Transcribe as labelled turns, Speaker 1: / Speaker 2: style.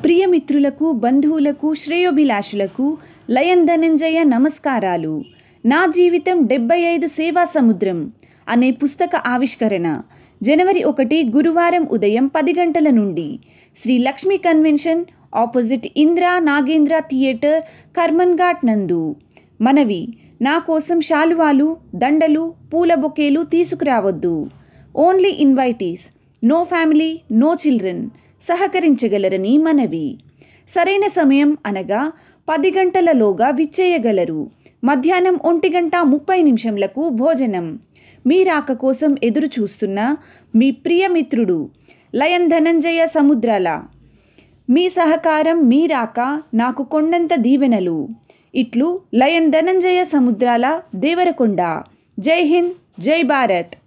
Speaker 1: ప్రియమిత్రులకు బంధువులకు శ్రేయోభిలాషులకు లయన్ ధనంజయ నమస్కారాలు నా జీవితం డెబ్బై ఐదు సేవా సముద్రం అనే పుస్తక ఆవిష్కరణ జనవరి ఒకటి గురువారం ఉదయం పది గంటల నుండి Sri Lakshmi convention opposite Indira Nagendra theatre Karmanghat నందు మనవి నా కోసం శాలువాలు దండలు పూల బొకేలు తీసుకురావద్దు only invitees no family no children సహకరించగలరని మనవి సరైన సమయం అనగా పది గంటలలోగా విచ్చేయగలరు మధ్యాహ్నం ఒంటి గంట ముప్పై నిమిషంలకు భోజనం మీ రాక కోసం ఎదురు చూస్తున్న మీ ప్రియమిత్రుడు లయన్ ధనంజయ సముద్రాల మీ సహకారం మీ రాక నాకు కొండంత దీవెనలు ఇట్లు లయన్ ధనంజయ సముద్రాల దేవరకొండ జై హింద్ జై భారత్